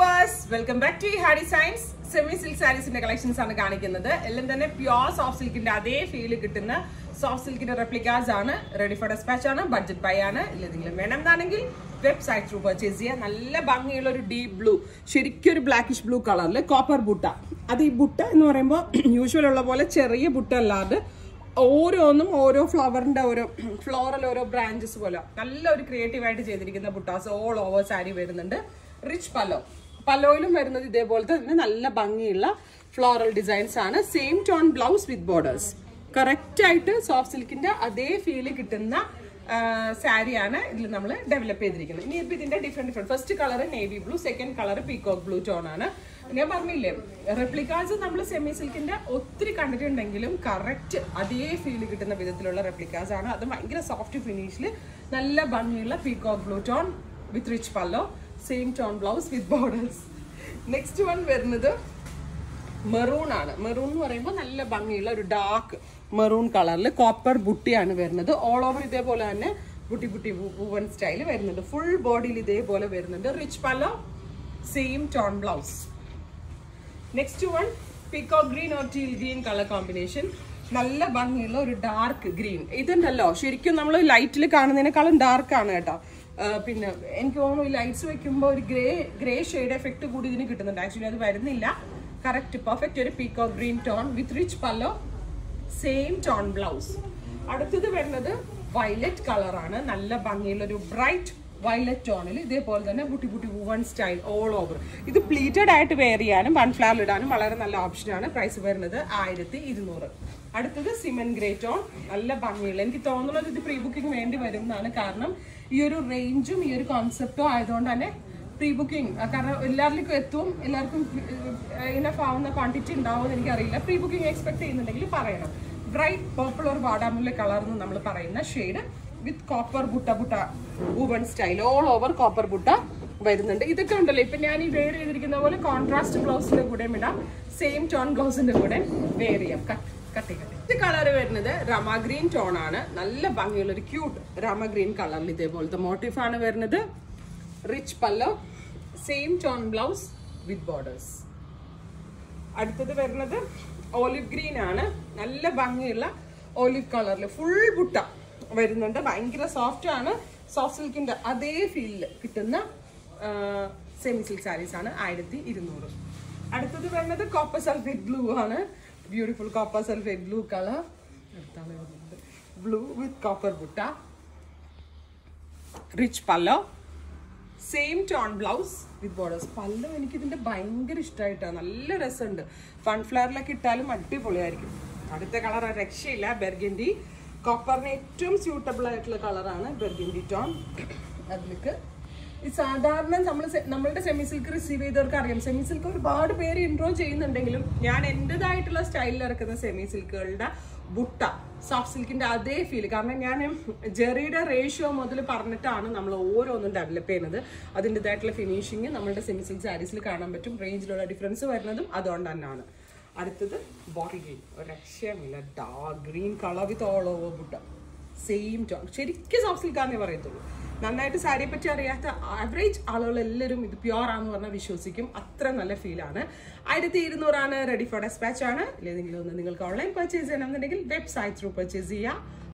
viewers welcome back to ഹാഡി സയൻസ് semi silk സാരീസിന്റെ കളക്ഷൻസ് ആണ് കാണിക്കുന്നത് എല്ലാം തന്നെ പ്യോർ സോഫ്റ്റ് സിൽക്കിന്റെ അതേ ഫീൽ കിട്ടുന്ന സോഫ്റ്റ് സിൽക്കിന്റെ റെപ്ലിക്കാസ് ആണ് റെഡി ഫോർ ഡെസ്പാച്ച് ആണ് ബഡ്ജറ്റ് ബൈ ആണ് ഇല്ലെങ്കിലും വേണം എന്നാണെങ്കിൽ വെബ്സൈറ്റ് ത്രൂ പർച്ചേസ് ചെയ്യുക നല്ല ഭംഗിയുള്ള ഒരു ഡീപ് ബ്ലൂ ശരിക്കും ഒരു ബ്ലാക്കിഷ് ബ്ലൂ കളറിൽ കോപ്പർ ബുട്ട അത് ഈ ബുട്ട എന്ന് പറയുമ്പോൾ യൂഷ്വൽ ഉള്ള പോലെ ചെറിയ ബുട്ട അല്ലാതെ ഓരോന്നും ഓരോ ഫ്ലവറിന്റെ ഓരോ ഫ്ലോറൽ ഓരോ ബ്രാഞ്ചസ് പോലെ നല്ലൊരു ക്രിയേറ്റീവ് ആയിട്ട് ചെയ്തിരിക്കുന്ന ബുട്ടാസ് ഓൾ ഓവർ സാരി വരുന്നുണ്ട് റിച്ച് പല്ലോ പല്ലോയിലും വരുന്നത് ഇതേപോലത്തെ തന്നെ നല്ല ഭംഗിയുള്ള ഫ്ലോറൽ ഡിസൈൻസ് ആണ് same tone blouse with borders correct ആയിട്ട് സോഫ്റ്റ് സിൽക്കിന്റെ അതേ ഫീല് കിട്ടുന്ന സാരിയാണ് ഇതിൽ നമ്മൾ ഡെവലപ്പ് ചെയ്തിരിക്കുന്നത് ഇനി ഇപ്പൊ ഇതിന്റെ different different first colour navy blue second colour peacock blue tone ആണ് ഞാൻ പറഞ്ഞില്ലേ റെപ്ലിക്കാസ് നമ്മൾ സെമി സിൽക്കിന്റെ ഒത്തിരി കണ്ടിട്ടുണ്ടെങ്കിലും കറക്റ്റ് അതേ ഫീൽ കിട്ടുന്ന വിധത്തിലുള്ള റെപ്ലിക്കാസ് ആണ് അത് ഭയങ്കര സോഫ്റ്റ് ഫിനിഷിൽ നല്ല ഭംഗിയുള്ള peacock blue tone with rich pallu same tone blouse with borders next one വരുന്നത് മെറൂൺ ആണ് മെറൂൺ എന്ന് പറയുമ്പോൾ നല്ല ഭംഗിയുള്ള ഒരു ഡാർക്ക് മെറൂൺ കളറിൽ കോപ്പർ ബുട്ടിയാണ് വരുന്നത് ഓൾ ഓവർ ഇതേപോലെ തന്നെ ബുട്ടി ബുട്ടി വൂവൻ സ്റ്റൈൽ വരുന്നുണ്ട് ഫുൾ ബോഡിയിൽ ഇതേപോലെ വരുന്നുണ്ട് rich pallu same tone blouse next one peacock green or teal green colour combination നല്ല ഭംഗിയുള്ള ഒരു ഡാർക്ക് ഗ്രീൻ ഇതുണ്ടല്ലോ ശരിക്കും നമ്മൾ ലൈറ്റിൽ കാണുന്നതിനേക്കാളും ഡാർക്ക് ആണ് കേട്ടോ ആ, പിന്നെ എനിക്ക് തോന്നുന്നു ഈ ലൈറ്റ്സ് വെക്കുമ്പോൾ ഒരു ഗ്രേ ഗ്രേ ഷെയ്ഡ് എഫക്റ്റ് കൂടി ഇതിന് കിട്ടുന്നുണ്ട് ആക്ച്വലി അത് വരുന്നില്ല കറക്റ്റ് പെർഫെക്റ്റ് ഒരു peacock green tone with rich pallu same tone blouse അടുത്തത് വരുന്നത് വയലറ്റ് കളറാണ് നല്ല ഭംഗിയുള്ള ഒരു ബ്രൈറ്റ് വയലറ്റ് ടോണിൽ ഇതേപോലെ തന്നെ butti butti woven style all over ഇത് പ്ലീറ്റഡ് ആയിട്ട് വെയർ ചെയ്യാനും വൺ ഫ്ലവർ ഇടാനും വളരെ നല്ല ഓപ്ഷനാണ് പ്രൈസ് വരുന്നത് ആയിരത്തി ഇരുന്നൂറ് അടുത്തത് സിമൻ ഗ്രേ ടോൺ നല്ല ഭംഗിയുള്ള എനിക്ക് തോന്നുന്നത് ഇത് പ്രീ ബുക്കിംഗ് വേണ്ടി വരും എന്നാണ് കാരണം ഈ ഒരു റേഞ്ചും ഈ ഒരു കോൺസെപ്റ്റും ആയതുകൊണ്ട് തന്നെ പ്രീ ബുക്കിംഗ് കാരണം എല്ലാവർക്കും എത്തും എല്ലാവർക്കും ഇനഫ് ആവുന്ന ക്വാണ്ടിറ്റി ഉണ്ടാവും എന്ന് എനിക്കറിയില്ല പ്രീ ബുക്കിംഗ് എക്സ്പെക്ട് ചെയ്യുന്നുണ്ടെങ്കിൽ പറയണം ബ്രൈറ്റ് പർപ്പിൾ ഓർ വാടാമുല്ല കളർ എന്ന് നമ്മൾ പറയുന്ന shade with copper butta butta woven style all over copper butta വരുന്നുണ്ട് ഇതൊക്കെ ഉണ്ടല്ലോ ഇപ്പൊ ഞാൻ ഈ വെയർ ചെയ്തിരിക്കുന്ന പോലെ കോൺട്രാസ്റ്റ് ബ്ലൗസിന്റെ കൂടെ ഇടാം സെയിം ടോൺ ബ്ലൗസിന്റെ കൂടെ വെയർ ചെയ്യാം കട്ട് കട്ടി കട്ടി ഇത് കളർ വരുന്നത് റമ ഗ്രീൻ ടോൺ ആണ് നല്ല ഭംഗിയുള്ള ഒരു ക്യൂട്ട് റമ ഗ്രീൻ കളറിൽ ഇതേപോലത്തെ മോട്ടീഫ് ആണ് വരുന്നത് rich pallu same tone blouse with borders അടുത്തത് വരുന്നത് ഓലിവ് ഗ്രീൻ ആണ് നല്ല ഭംഗിയുള്ള ഓലിവ് കളറിൽ ഫുൾ ബുട്ട വരുന്നുണ്ട് ഭയങ്കര സോഫ്റ്റ് ആണ് സോഫ്റ്റ് സിൽക്കിന്റെ അതേ ഫീലിൽ കിട്ടുന്ന സെമി സിൽക്ക് സാരീസ് ആണ് ആയിരത്തി ഇരുന്നൂറ് അടുത്തത് വരുന്നത് കോപ്പർ സൾഫേറ്റ് ബ്ലൂ ആണ് beautiful copper sulphate blue colour അടുത്താണ് വരുന്നത് blue with copper butta rich pallu same tone blouse with borders പല്ലും എനിക്ക് ഇതിന്റെ ഭയങ്കര ഇഷ്ടമായിട്ടാണ് നല്ല രസമുണ്ട് ഫൺ ഫ്ലവറിലൊക്കെ ഇട്ടാലും അടിപൊളിയായിരിക്കും അടുത്ത കളർ രക്ഷയില്ല ബെർഗൻഡി കോപ്പറിന് ഏറ്റവും സ്യൂട്ടബിൾ ആയിട്ടുള്ള കളറാണ് ബെർഗൻഡി ടോൺ അതിലേക്ക് ഈ സാധാരണ നമ്മൾ നമ്മളുടെ സെമി സിൽക്ക് റിസീവ് ചെയ്തവർക്ക് അറിയാം സെമി സിൽക്ക് ഒരുപാട് പേര് ഇൻട്രോ ചെയ്യുന്നുണ്ടെങ്കിലും ഞാൻ എൻ്റെതായിട്ടുള്ള സ്റ്റൈലിൽ ഇറക്കുന്ന സെമി സിൽക്കുകളുടെ ബുട്ട സോഫ്റ്റ് സിൽക്കിന്റെ അതേ ഫീൽ കാരണം ഞാൻ ജെറിയുടെ റേഷ്യോ മുതൽ പറഞ്ഞിട്ടാണ് നമ്മൾ ഓരോന്നും ഡെവലപ്പ് ചെയ്യുന്നത് അതിൻ്റെതായിട്ടുള്ള ഫിനിഷിങ് നമ്മളുടെ സെമി സിൽക്ക് സാരീസിൽ കാണാൻ പറ്റും റേഞ്ചിലുള്ള ഡിഫറൻസ് വരുന്നതും അതുകൊണ്ട് തന്നെയാണ് അടുത്തത് ബോട്ടിൽ ഗ്രീൻ ഒരു രക്ഷയമില്ല dark green colour with all over butta same tone ശരിക്കും സോഫ്റ്റ് സിൽക്കാന്നേ പറയത്തുള്ളൂ നന്നായിട്ട് സാരിയെ പറ്റി അറിയാത്ത ആവറേജ് ആളുകൾ എല്ലാവരും ഇത് പ്യുവർ ആണെന്ന് പറഞ്ഞാൽ വിശ്വസിക്കും അത്ര നല്ല ഫീലാണ് ആയിരത്തി ഇരുന്നൂറാണ് റെഡി ഫോർ ഡെസ്പാച്ച് ആണ് ഇല്ലെങ്കിലും ഒന്ന് നിങ്ങൾക്ക് ഓൺലൈൻ പർച്ചേസ് ചെയ്യണമെന്നുണ്ടെങ്കിൽ വെബ്സൈറ്റ് ത്രൂ പർച്ചേസ് ചെയ്യുക